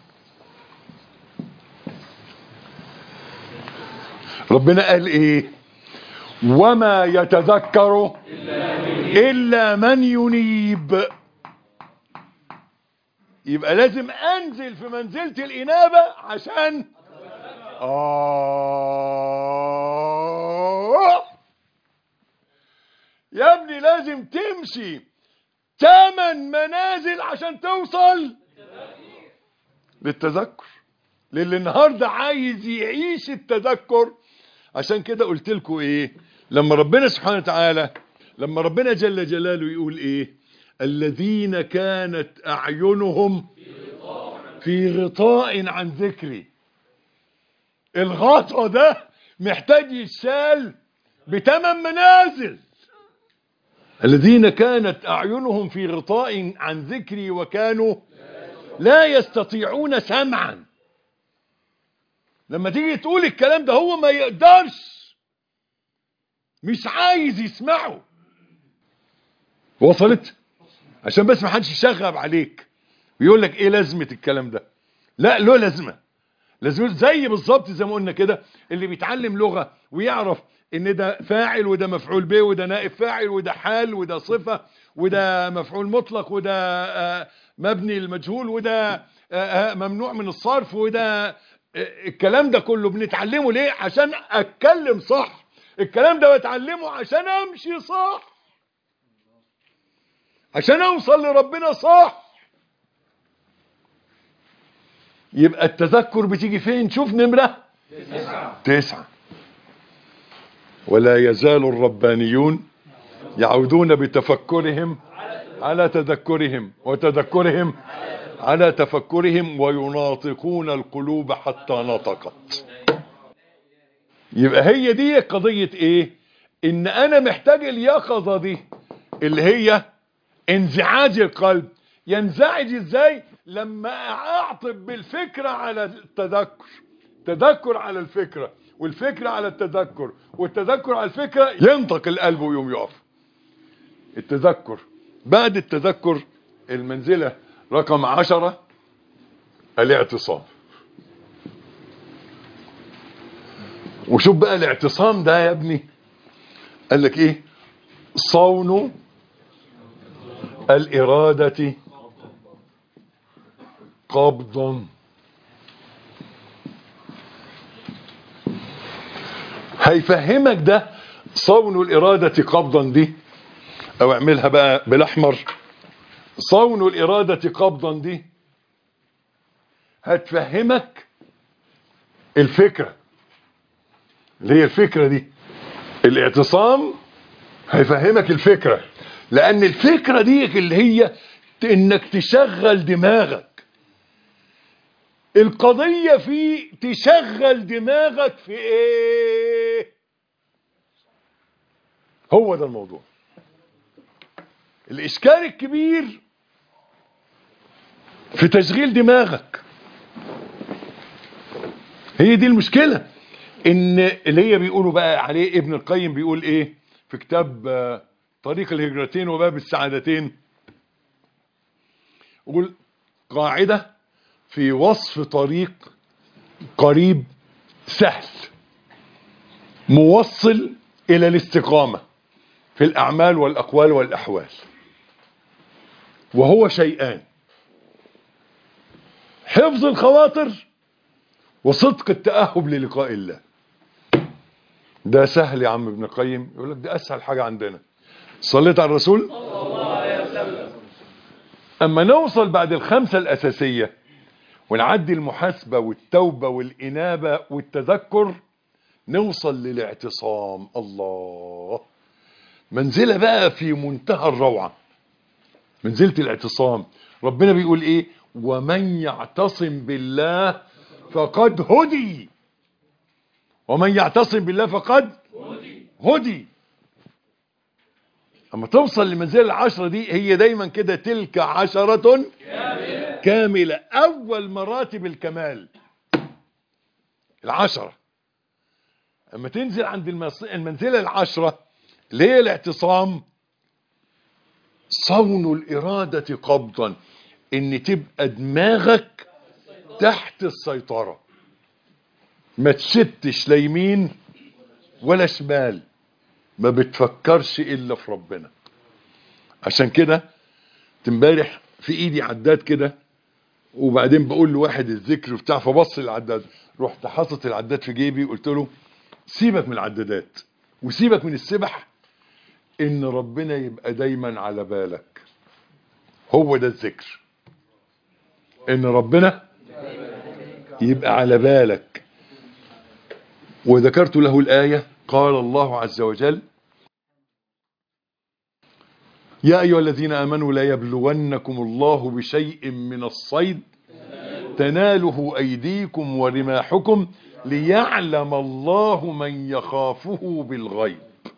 ربنا قال ايه وما يتذكر الا من ينيب يبقى لازم انزل في منزلة الانابة عشان آه يا ابني لازم تمشي ثمان منازل عشان توصل للتذكر للي النهارده عايز يعيش التذكر عشان كده قلت لكم ايه لما ربنا سبحانه وتعالى لما ربنا جل جلاله يقول ايه الذين كانت اعينهم في غطاء عن ذكري الغطا ده محتاج يتشال بثمان منازل الذين كانت اعينهم في غطاء عن ذكري وكانوا لا يستطيعون سمعا لما تيجي تقول الكلام ده هو ما يقدرش مش عايز يسمعه وصلت عشان بس ما حدش يشغب عليك ويقول لك ايه لازمه الكلام ده لا له لازمه لازمه زي بالظبط زي ما قلنا كده اللي بيتعلم لغه ويعرف ان ده فاعل وده مفعول به وده نائب فاعل وده حال وده صفه وده مفعول مطلق وده آه، مبني المجهول وده آه، آه، ممنوع من الصرف وده آه، الكلام ده كله بنتعلمه ليه عشان اتكلم صح الكلام ده بتعلمه عشان امشي صح عشان اوصل لربنا صح يبقى التذكر بتيجي فين شوف نمرة تسعة ولا يزال الربانيون يعودون بتفكرهم على تذكرهم وتذكرهم على تفكرهم ويناطقون القلوب حتى نطقت يبقى هي دي قضية ايه ان انا محتاج اليقظة دي اللي هي انزعاج القلب ينزعج ازاي لما اعطف بالفكرة على التذكر تذكر على الفكرة والفكرة على التذكر والتذكر على الفكرة ينطق القلب ويوم يقف التذكر بعد التذكر المنزلة رقم عشرة الاعتصام وشوف بقى الاعتصام ده يا ابني قال لك ايه صون الإرادة قبضا هيفهمك ده صون الإرادة قبضا دي أو اعملها بقى بالأحمر صون الإرادة قبضا دي هتفهمك الفكرة اللي هي الفكرة دي الاعتصام هيفهمك الفكرة لأن الفكرة دي اللي هي إنك تشغل دماغك القضية في تشغل دماغك في إيه هو ده الموضوع الإشكال الكبير في تشغيل دماغك هي دي المشكلة ان اللي هي بيقولوا بقى عليه ابن القيم بيقول ايه في كتاب آه، طريق الهجرتين وباب السعادتين يقول قاعدة في وصف طريق قريب سهل موصل الى الاستقامة في الاعمال والاقوال والاحوال وهو شيئان حفظ الخواطر وصدق التأهب للقاء الله ده سهل يا عم ابن القيم يقول لك ده اسهل حاجة عندنا صليت على الرسول اما نوصل بعد الخمسة الاساسية ونعدي المحاسبة والتوبة والانابة والتذكر نوصل للاعتصام الله منزلة بقى في منتهى الروعة منزلة الاعتصام ربنا بيقول ايه ومن يعتصم بالله فقد هدي ومن يعتصم بالله فقد هدي اما توصل لمنزل العشرة دي هي دايما كده تلك عشرة كاملة اول مراتب الكمال العشرة اما تنزل عند المص- المنزلة العشرة اللي هي الاعتصام صون الإرادة قبضا ان تبقى دماغك تحت السيطرة ما تشتش لا يمين ولا شمال ما بتفكرش الا في ربنا عشان كده امبارح في ايدي عداد كده وبعدين بقول لواحد الذكر بتاع فبص العداد رحت حاطط العداد في جيبي قلت له سيبك من العدادات وسيبك من السبح ان ربنا يبقى دايما على بالك هو ده الذكر ان ربنا يبقى على بالك وذكرت له الآية قال الله عز وجل يا أيها الذين آمنوا لا يبلونكم الله بشيء من الصيد تناله أيديكم ورماحكم ليعلم الله من يخافه بالغيب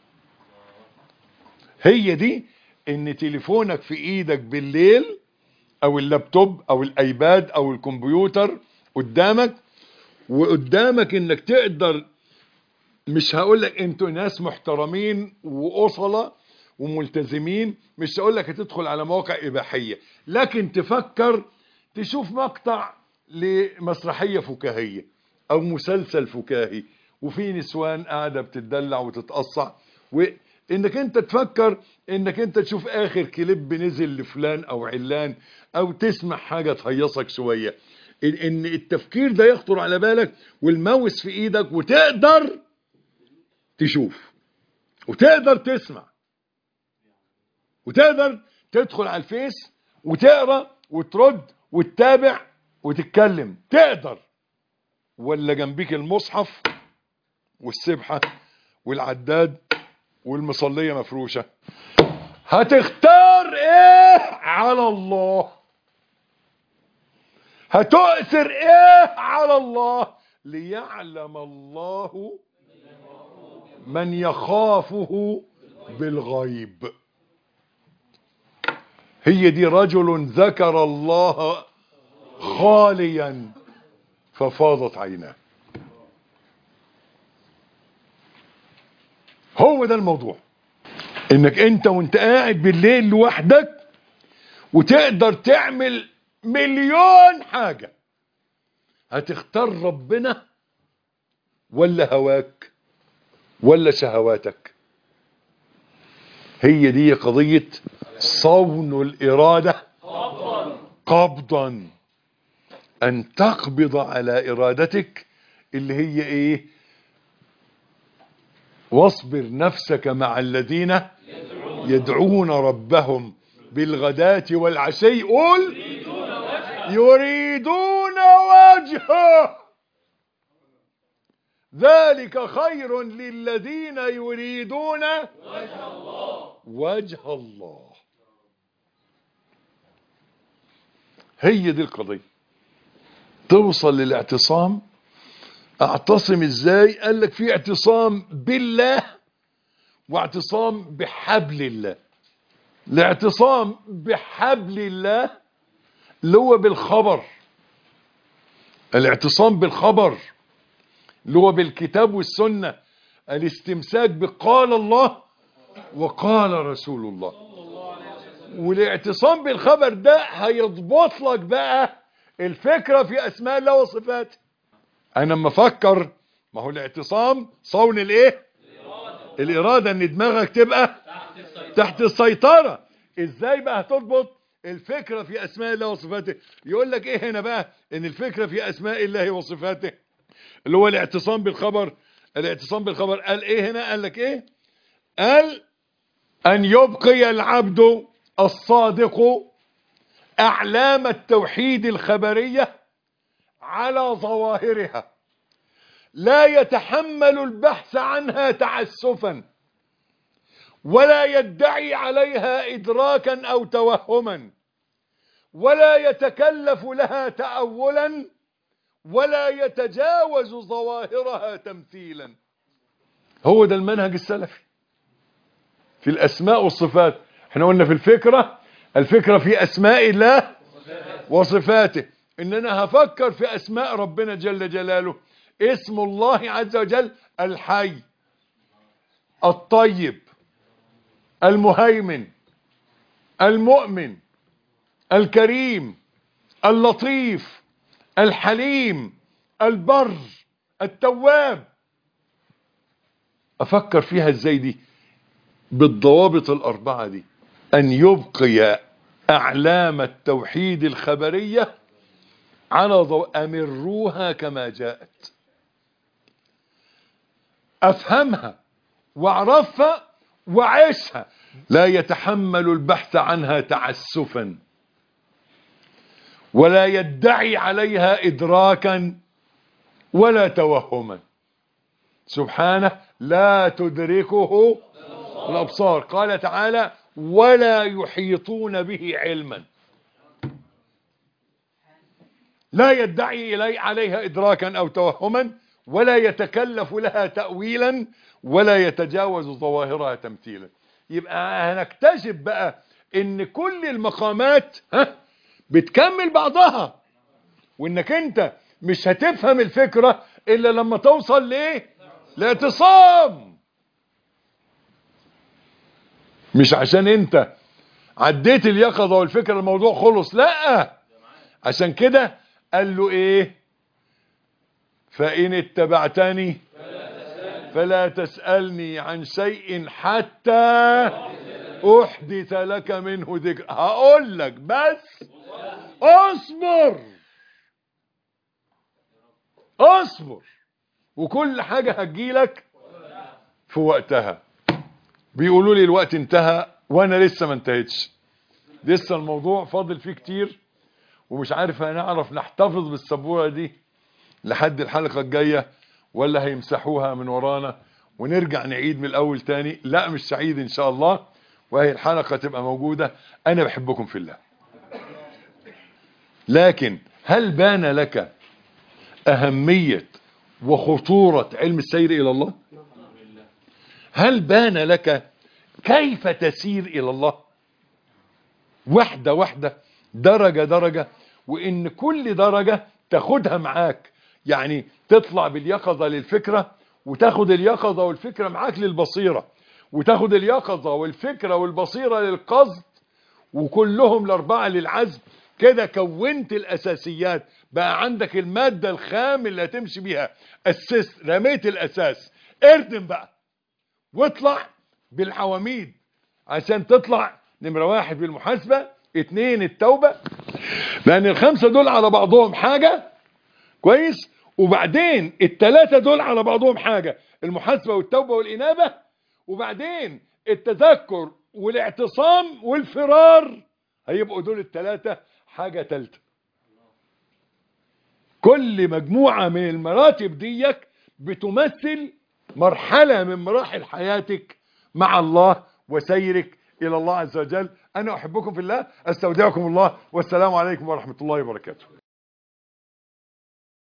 هي دي ان تليفونك في ايدك بالليل او اللابتوب او الايباد او الكمبيوتر قدامك وقدامك انك تقدر مش هقول لك انتوا ناس محترمين واصله وملتزمين مش هقول لك هتدخل على مواقع اباحيه لكن تفكر تشوف مقطع لمسرحيه فكاهيه او مسلسل فكاهي وفي نسوان قاعده بتدلع وتتقصع وانك انت تفكر انك انت تشوف اخر كليب نزل لفلان او علان او تسمع حاجه تهيصك شويه ان إن التفكير ده يخطر على بالك والماوس في ايدك وتقدر تشوف وتقدر تسمع وتقدر تدخل على الفيس وتقرا وترد وتتابع وتتكلم تقدر ولا جنبيك المصحف والسبحه والعداد والمصليه مفروشه هتختار ايه على الله هتؤثر ايه على الله ليعلم الله من يخافه بالغيب هي دي رجل ذكر الله خاليا ففاضت عيناه هو ده الموضوع انك انت وانت قاعد بالليل لوحدك وتقدر تعمل مليون حاجة هتختار ربنا ولا هواك ولا شهواتك هي دي قضية صون الإرادة قبضا أن تقبض على إرادتك اللي هي إيه واصبر نفسك مع الذين يدعون ربهم بالغداة والعشي قول يريدون وجهه ذلك خير للذين يريدون وجه الله وجه الله هي دي القضية توصل للاعتصام اعتصم ازاي قال لك في اعتصام بالله واعتصام بحبل الله الاعتصام بحبل الله اللي هو بالخبر الاعتصام بالخبر اللي هو بالكتاب والسنة الاستمساك بقال الله وقال رسول الله والاعتصام بالخبر ده هيضبط لك بقى الفكرة في اسماء الله وصفاته انا لما افكر ما هو الاعتصام صون الايه الارادة ان دماغك تبقى تحت السيطرة ازاي بقى هتضبط الفكرة في اسماء الله وصفاته يقول لك ايه هنا بقى ان الفكرة في اسماء الله وصفاته اللي هو الاعتصام بالخبر الاعتصام بالخبر قال ايه هنا قال لك ايه قال ان يبقي العبد الصادق اعلام التوحيد الخبرية على ظواهرها لا يتحمل البحث عنها تعسفا ولا يدعي عليها ادراكا او توهما ولا يتكلف لها تأولا ولا يتجاوز ظواهرها تمثيلا هو ده المنهج السلفي في الاسماء والصفات احنا قلنا في الفكرة الفكرة في اسماء الله وصفاته ان انا هفكر في اسماء ربنا جل جلاله اسم الله عز وجل الحي الطيب المهيمن المؤمن الكريم اللطيف الحليم البر التواب افكر فيها ازاي دي بالضوابط الاربعة دي ان يبقي اعلام التوحيد الخبرية على ضوء امروها كما جاءت افهمها واعرفها وعيشها لا يتحمل البحث عنها تعسفا ولا يدعي عليها إدراكا ولا توهما سبحانه لا تدركه الأبصار قال تعالى ولا يحيطون به علما لا يدعي إلي عليها إدراكا أو توهما ولا يتكلف لها تأويلا ولا يتجاوز ظواهرها تمثيلا يبقى هنكتشف بقى ان كل المقامات ها بتكمل بعضها وانك انت مش هتفهم الفكرة الا لما توصل لايه لاعتصام مش عشان انت عديت اليقظة والفكرة الموضوع خلص لا عشان كده قال له ايه فإن اتبعتني فلا تسألني عن شيء حتى أحدث لك منه ذكر هقول لك بس اصبر اصبر وكل حاجة هتجيلك في وقتها بيقولوا لي الوقت انتهى وانا لسه ما انتهتش لسه الموضوع فاضل فيه كتير ومش عارف هنعرف نحتفظ بالسبورة دي لحد الحلقة الجاية ولا هيمسحوها من ورانا ونرجع نعيد من الاول تاني لا مش سعيد ان شاء الله وهي الحلقة تبقى موجودة انا بحبكم في الله لكن هل بان لك اهمية وخطورة علم السير الى الله هل بان لك كيف تسير الى الله واحدة واحدة درجة درجة وان كل درجة تاخدها معاك يعني تطلع باليقظة للفكرة وتاخد اليقظة والفكرة معاك للبصيرة وتاخد اليقظة والفكرة والبصيرة للقصد وكلهم الاربعة للعزم كده كونت الاساسيات بقى عندك المادة الخام اللي هتمشي بيها اسست رميت الاساس اردم بقى واطلع بالحواميد عشان تطلع نمرة واحد بالمحاسبة اتنين التوبة لان الخمسة دول على بعضهم حاجة كويس وبعدين التلاتة دول على بعضهم حاجة المحاسبة والتوبة والإنابة وبعدين التذكر والاعتصام والفرار هيبقوا دول التلاتة حاجة تالتة كل مجموعة من المراتب ديك بتمثل مرحلة من مراحل حياتك مع الله وسيرك إلى الله عز وجل أنا أحبكم في الله أستودعكم الله والسلام عليكم ورحمة الله وبركاته